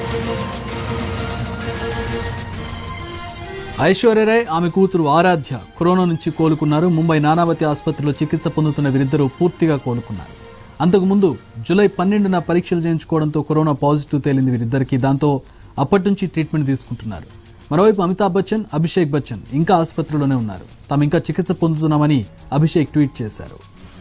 ఐశ్వర్యరాయ్ ఆమె కూతురు ఆరాధ్య కరోనా నుంచి కోలుకున్నారు ముంబై నానావతి ఆసుపత్రిలో చికిత్స పొందుతున్న వీరిద్దరూ పూర్తిగా కోలుకున్నారు అంతకుముందు జూలై పన్నెండున పరీక్షలు చేయించుకోవడంతో కరోనా పాజిటివ్ తేలింది వీరిద్దరికి దాంతో అప్పటి నుంచి ట్రీట్మెంట్ తీసుకుంటున్నారు మరోవైపు అమితాబ్ బచ్చన్ అభిషేక్ బచ్చన్ ఇంకా ఆసుపత్రిలోనే ఉన్నారు తాము ఇంకా చికిత్స పొందుతున్నామని అభిషేక్ ట్వీట్ చేశారు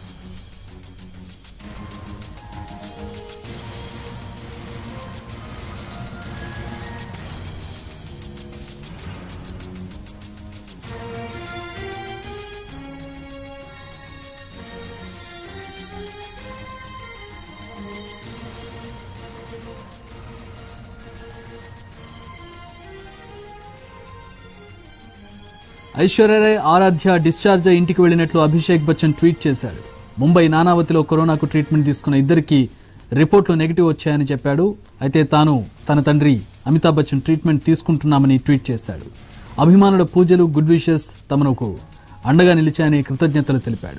ఐశ్వర్యరాయ్ ఆరాధ్య డిశ్చార్జ్ అయి ఇంటికి వెళ్ళినట్లు అభిషేక్ బచ్చన్ ట్వీట్ చేశాడు ముంబై నానావతిలో కరోనాకు ట్రీట్మెంట్ తీసుకున్న ఇద్దరికి రిపోర్ట్లు నెగిటివ్ వచ్చాయని చెప్పాడు అయితే తాను తన తండ్రి అమితాబ్ బచ్చన్ ట్రీట్మెంట్ తీసుకుంటున్నామని ట్వీట్ చేశాడు అభిమానుల పూజలు గుడ్ విషెస్ తమకు అండగా నిలిచాయని కృతజ్ఞతలు తెలిపాడు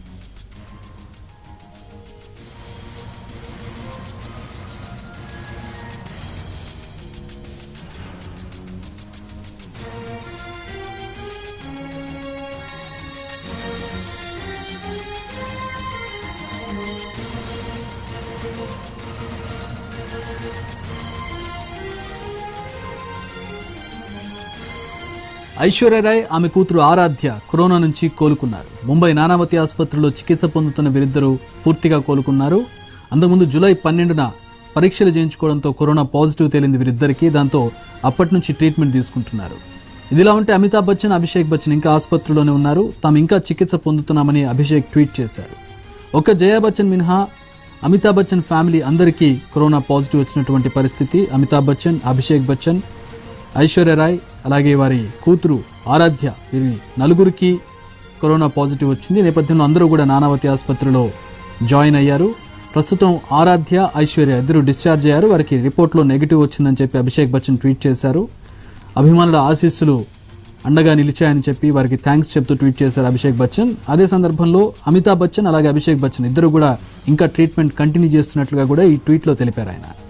ఐశ్వర్యరాయ్ ఆమె కూతురు ఆరాధ్య కరోనా నుంచి కోలుకున్నారు ముంబై నానావతి ఆసుపత్రిలో చికిత్స పొందుతున్న వీరిద్దరూ పూర్తిగా కోలుకున్నారు అంతకుముందు జూలై పన్నెండున పరీక్షలు చేయించుకోవడంతో కరోనా పాజిటివ్ తేలింది వీరిద్దరికీ దాంతో అప్పటి నుంచి ట్రీట్మెంట్ తీసుకుంటున్నారు ఇదిలా ఉంటే అమితాబ్ బచ్చన్ అభిషేక్ బచ్చన్ ఇంకా ఆసుపత్రిలోనే ఉన్నారు తాము ఇంకా చికిత్స పొందుతున్నామని అభిషేక్ ట్వీట్ చేశారు ఒక్క జయా బచ్చన్ మినహా అమితాబ్ బచ్చన్ ఫ్యామిలీ అందరికీ కరోనా పాజిటివ్ వచ్చినటువంటి పరిస్థితి అమితాబ్ బచ్చన్ అభిషేక్ బచ్చన్ ఐశ్వర్యరాయ్ అలాగే వారి కూతురు ఆరాధ్య వీరి నలుగురికి కరోనా పాజిటివ్ వచ్చింది ఈ నేపథ్యంలో అందరూ కూడా నానావతి ఆసుపత్రిలో జాయిన్ అయ్యారు ప్రస్తుతం ఆరాధ్య ఐశ్వర్య ఇద్దరు డిశ్చార్జ్ అయ్యారు వారికి రిపోర్ట్లో నెగిటివ్ వచ్చిందని చెప్పి అభిషేక్ బచ్చన్ ట్వీట్ చేశారు అభిమానుల ఆశీస్సులు అండగా నిలిచాయని చెప్పి వారికి థ్యాంక్స్ చెప్తూ ట్వీట్ చేశారు అభిషేక్ బచ్చన్ అదే సందర్భంలో అమితాబ్ బచ్చన్ అలాగే అభిషేక్ బచ్చన్ ఇద్దరు కూడా ఇంకా ట్రీట్మెంట్ కంటిన్యూ చేస్తున్నట్లుగా కూడా ఈ ట్వీట్లో తెలిపారు ఆయన